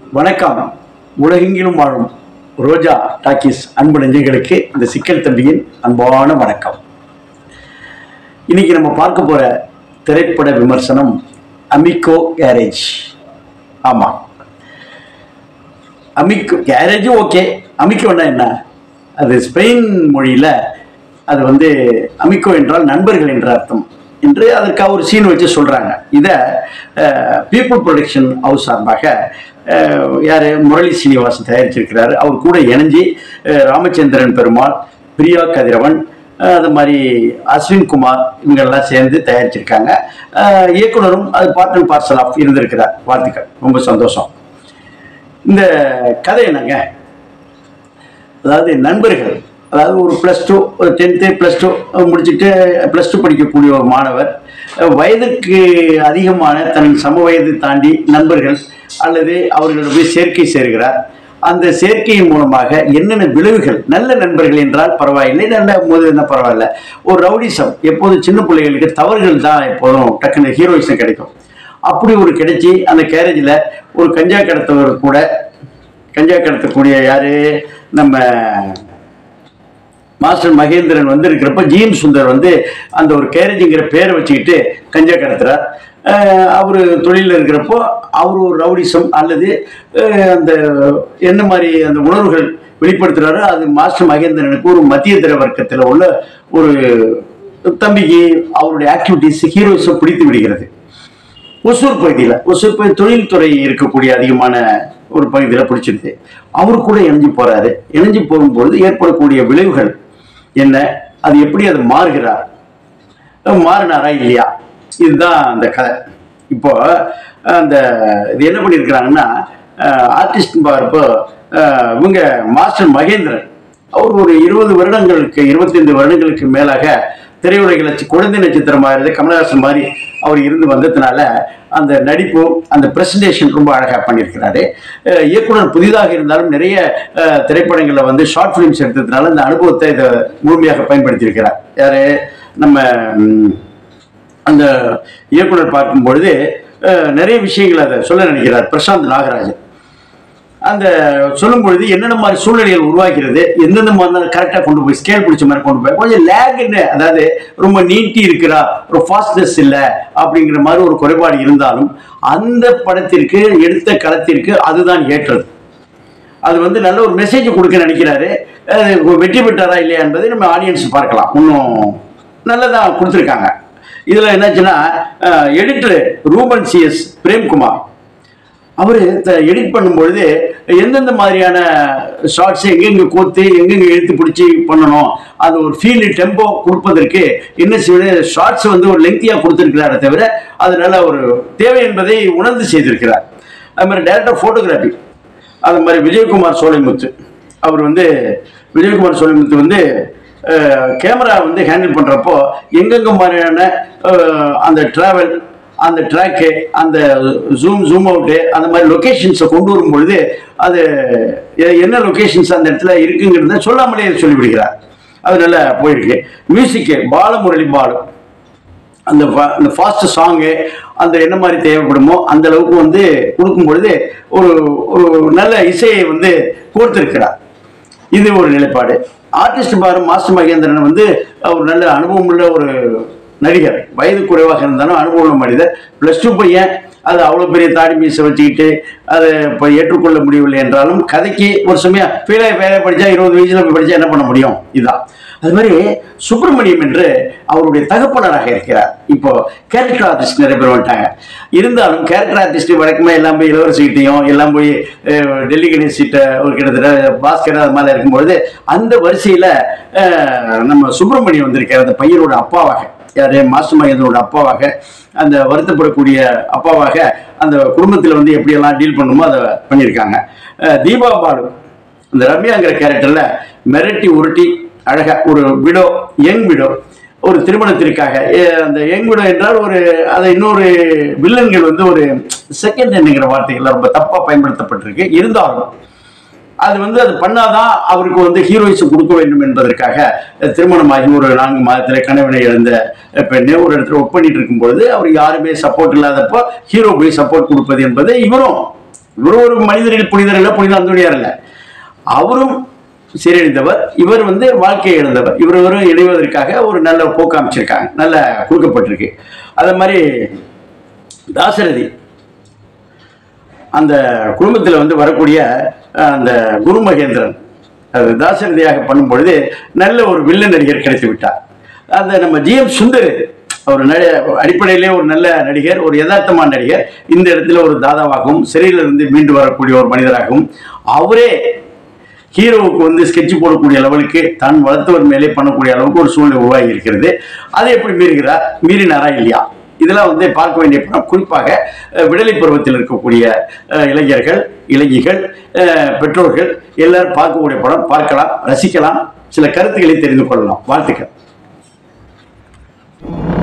வணக்கம் உலகெங்கிலும் வாழும் ரோஜா டாக்கீஸ் அன்பு நெஞ்சங்களுக்கு இந்த சிக்கல் தம்பியின் அன்பான வணக்கம் இன்னைக்கு நம்ம பார்க்க போற திரைப்பட விமர்சனம் அமிகோ கேரேஜ் ஆமா அமிக்கோ கேரேஜும் ஓகே அமிக்கோன்னா என்ன அது ஸ்பெயின் மொழியில அது வந்து அமிக்கோ என்றால் நண்பர்கள் என்ற அர்த்தம் என்று அதற்காக ஒரு சீன் வச்சு சொல்றாங்க இதை பீப்புள் ப்ரொடக்ஷன் ஹவுஸ் சார்பாக அஹ், யாரு முரளி சீனிவாசன் தயாரிச்சிருக்கிறாரு அவர் கூட இணைஞ்சு அஹ், ராமச்சந்திரன் பெருமாள் பிரியா கதிரவன் அஹ், அது மாதிரி அஸ்வின் குமார் இவங்கெல்லாம் சேர்ந்து தயாரிச்சிருக்காங்க அஹ், இயக்குனரும் அது பார்ட் அண்ட் பார்சல் ஆஃப் இருந்திருக்கிறார் வாழ்த்துக்கள் ரொம்ப சந்தோஷம் இந்த கதை என்னங்க அதாவது நண்பர்கள் அதாவது ஒரு ப்ளஸ் டூ ஒரு டென்த்து ப்ளஸ் டூ முடிச்சுட்டு ப்ளஸ் டூ படிக்கக்கூடிய ஒரு மாணவர் அஹ், வயதுக்கு அதிகமான தன் சம வயது தாண்டி நண்பர்கள் அல்லது அவர்களோட போய் சேர்க்கை சேர்கிறார் அந்த சேர்க்கையின் மூலமாக என்னென்ன விளைவுகள் நல்ல நண்பர்கள் என்றால் பரவாயில்லை நல்ல முதல்ல பரவாயில்ல ஒரு ரவுடிசம் எப்போதும் சின்ன பிள்ளைகளுக்கு தவறுகள் தான் எப்போதும் டக்குன்னு ஹீரோயிசம் கிடைக்கும் அப்படி ஒரு கிடைச்சி அந்த கேரேஜில் ஒரு கஞ்சா கடத்தவர் கூட கஞ்சா கடத்தக்கூடிய யாரு நம்ம மாஸ்டர் மகேந்திரன் வந்து இருக்கிறப்ப ஜிஎம் சுந்தர் வந்து அந்த ஒரு கேரேஜுங்கிற பேரை வச்சுக்கிட்டு கஞ்சா கடத்துறார் அவர் தொழிலில் இருக்கிறப்போ அவர் ஒரு ரவுடிசம் அல்லது அஹ், அந்த என்ன மாதிரி அந்த உணர்வுகள் வெளிப்படுத்துறாரோ அது மாஸ்டர் மகேந்திரனுக்கு ஒரு மத்திய தர வர்க்கத்தில் உள்ள ஒரு தம்பிக்கு அவருடைய ஆக்டிவிட்டிஸ் ஹீரோயிசம் பிடித்து விடுகிறது ஒசூர் பகுதியில் ஒசூர் பகுதி தொழில்துறை இருக்கக்கூடிய அதிகமான ஒரு பகுதியில் பிடிச்சிருது அவரு கூட இணைஞ்சு போறாரு இணைஞ்சு போகும்போது ஏற்படக்கூடிய விளைவுகள் என்ன அது எப்படி அது மாறுகிறார் அஹ் மாறினாரா இல்லையா இதுதான் அந்த கதை இப்போ அந்த இது என்ன பண்ணியிருக்கிறாங்கன்னா ஆர்டிஸ்ட் பார்ப்போ அஹ், இவங்க மாஸ்டர் மகேந்திரன் அவர் ஒரு இருபது வருடங்களுக்கு இருபத்தைந்து வருடங்களுக்கு மேலாக திரையுலகில் நட்ச- குழந்தை நட்சத்திரமாக இருந்து கமலஹாசன் மாதிரி அவர் இருந்து வந்ததுனால அந்த நடிப்பு அந்த பிரசன்டேஷன் ரொம்ப அழகாக பண்ணியிருக்கிறாரு அஹ் இயக்குனர் புதிதாக இருந்தாலும் நிறைய அஹ், திரைப்படங்கள்ல வந்து ஷார்ட் ஃபிலிம்ஸ் எடுத்ததுனால இந்த அனுபவத்தை இதை முழுமையாக பயன்படுத்தியிருக்கிறார் யாரு நம்ம ம், அந்த இயக்குனர் பார்க்கும் பொழுது அஹ், நிறைய விஷயங்களை அதை சொல்ல நினைக்கிறார் பிரசாந்த் நாகராஜன் அந்த சொல்லும் பொழுது என்னென்ன மாதிரி சூழ்நிலைகள் உருவாகிறது எந்தெந்த மாதிரி கரெக்டாக கொண்டு போய் ஸ்கேல் பிடிச்ச மாதிரி கொண்டு போய் கொஞ்சம் லேக்னு அதாவது ரொம்ப நீட்டி இருக்கிறா ஒரு ஃபாஸ்ட்னஸ் இல்லை அப்படிங்கிற மாதிரி ஒரு குறைபாடு இருந்தாலும் அந்த படத்திற்கு எடுத்த களத்திற்கு அதுதான் ஏற்றது அது வந்து நல்ல ஒரு மெசேஜ் கொடுக்க நினைக்கிறாரு அது வெற்றி பெற்றாரா இல்லையா என்பதை நம்ம ஆடியன்ஸ் பார்க்கலாம் இன்னும் நல்லதா கொடுத்துருக்காங்க இதில் என்னாச்சுன்னா எடிட்டர் ரூபன் சிஎஸ் பிரேம்குமார் அவர் எடிட் பண்ணும்பொழுது எந்தெந்த மாதிரியான ஷார்ட்ஸ் எங்கெங்க கோத்து எங்கெங்க இழுத்து பிடிச்சி பண்ணணும் அது ஒரு ஃபீல் டெம்போ கொடுப்பதற்கு என்ன செய்வது ஷார்ட்ஸ் வந்து ஒரு லெங்க்தியாக கொடுத்துருக்கிறாரே தவிர அதனால ஒரு தேவை என்பதை உணர்ந்து செய்திருக்கிறார் அது மாதிரி டேரக்டர் ஃபோட்டோகிராஃபி அது மாதிரி விஜயகுமார் சோலைமுத்து அவர் வந்து விஜயகுமார் சோலைமுத்து வந்து கேமரா வந்து ஹேண்டில் பண்ணுறப்போ எங்கெங்க மாதிரியான அஹ், அந்த ட்ராவல் அந்த ட்ராக்கு அந்த ஜூம் ஜூம் அவுட்டு அந்த மாதிரி லொக்கேஷன்ஸை கொண்டு வரும் பொழுது அது எ- என்ன லொக்கேஷன்ஸ் அந்த இடத்துல இருக்குங்கிறத சொல்லாமலே சொல்லிவிடுகிறார் அது நல்லா போயிருக்கு மியூசிக்கு பாலமுரளி பாலு அந்த fa- அந்த ஃபாஸ்ட் சாங்கு அந்த என்ன மாதிரி தேவைப்படுமோ அந்த அளவுக்கு வந்து கொடுக்கும் பொழுது ஒரு ஒரு நல்ல இசையை வந்து கோர்த்திருக்கிறார் இது ஒரு நிலைப்பாடு ஆர்டிஸ்ட் பாரு மாஸ்டர் மகேந்திரன் வந்து ஒரு நல்ல அனுபவம் உள்ள ஒரு நடிகர் வயது குறைவாக இருந்தாலும் அனுபவம் உள்ள மனிதர் ப்ளஸ் டூ பையன் அது அவ்வளோ பெரிய தாடி மீசை வச்சுக்கிட்டு அதை இப்போ ஏற்றுக்கொள்ள முடியவில்லை என்றாலும் கதைக்கு ஒரு சமயம் ஃபெயிலாக ஃபெயிலாக படித்தா இருபது வயசில் போய் படித்தா என்ன பண்ண முடியும் இதுதான் அது மாதிரி சுப்பிரமணியம் என்று அவருடைய தகப்பனராக இருக்கிறார் இப்போ கேரக்டர் ஆர்டிஸ்ட் நிறைய பேர் வந்துட்டாங்க இருந்தாலும் கேரக்டர் ஆர்டிஸ்ட் வழக்கமே எல்லாம் போய் இளவரசிக்கிட்டையும் எல்லாம் போய் அஹ், டெல்லி கணேசிட்ட ஒரு கிட்டத்தட்ட பாஸ்கர் அது மாதிரி இருக்கும்பொழுது அந்த வரிசையில் நம்ம சுப்பிரமணியம் வந்திருக்கார் அந்த பையனோட அப்பாவாக யாரு மாஸ்டர் மகேந்திரோட அப்பாவாக அந்த வருத்தப்படக்கூடிய அப்பாவாக அந்த குடும்பத்தில் வந்து எப்படியெல்லாம் டீல் பண்ணுமோ அதை பண்ணியிருக்காங்க அஹ், தீபா பாலு இந்த ரம்யாங்கிற கேரக்டர்ல மிரட்டி உருட்டி அழகா ஒரு விடோ யங் விடோ ஒரு திருமணத்திற்காக ஏ- அந்த யங் விடோ என்றால் ஒரு அதை இன்னொரு வில்லன்கள் வந்து ஒரு செகண்ட் என்னங்கிற வார்த்தைகள் ரொம்ப தப்பா பயன்படுத்தப்பட்டிருக்கு இருந்தாலும் அது வந்து அது பண்ணாதான் அவருக்கு வந்து ஹீரோயிசம் கொடுக்க வேண்டும் என்பதற்காக அஹ், திருமணமாகி ஒரு நான்கு மாதத்துல கணவனை இழந்த அஹ், பெண்ணை ஒரு இடத்துல ஒர்க் பண்ணிட்டு இருக்கும்பொழுது அவர் யாருமே சப்போர்ட் இல்லாதப்போ ஹீரோ போய் சப்போர்ட் கொடுப்பது என்பது இவரும் இவர் ஒரு மனிதர்கள் புனிதர் இல்லை புனித அந்தோணியார் இல்லை அவரும் சீரழிந்தவர் இவர் வந்து வாழ்க்கையை இழந்தவர் இவர் இவரும் இணைவதற்காக ஒரு நல்ல போக்கு அமைச்சிருக்காங்க நல்ல கொடுக்கப்பட்டிருக்கு அதே மாதிரி தாசரதி அந்த குடும்பத்தில் வந்து வரக்கூடிய அஹ், அந்த குரு மகேந்திரன் அது தாசரதியாக பண்ணும் பொழுது நல்ல ஒரு வில்லன் நடிகர் கிடைத்து விட்டார் அந்த நம்ம ஜிஎம் சுந்தர் ஒரு நடி அடிப்படையிலே ஒரு நல்ல நடிகர் ஒரு யதார்த்தமான நடிகர் இந்த இடத்துல ஒரு தாதாவாகவும் சிறையிலிருந்து மீண்டு வரக்கூடிய ஒரு மனிதராகவும் அவரே ஹீரோவுக்கு வந்து ஸ்கெட்ச் போடக்கூடிய லெவலுக்கு தான் வளர்த்தவர் மேலே பண்ணக்கூடிய அளவுக்கு ஒரு சூழ்நிலை உருவாகி இருக்கிறது அதை எப்படி மீறுகிறார் மீறினாரா இல்லையா இதெல்லாம் வந்து பார்க்க வேண்டிய படம் குறிப்பாக அஹ், விடலை பருவத்தில் இருக்கக்கூடிய அஹ், இளைஞர்கள் இளைஞிகள் அஹ், பெற்றோர்கள் எல்லாரும் பார்க்கக்கூடிய படம் பார்க்கலாம் ரசிக்கலாம் சில கருத்துக்களை தெரிந்து கொள்ளலாம் வாழ்த்துக்கள்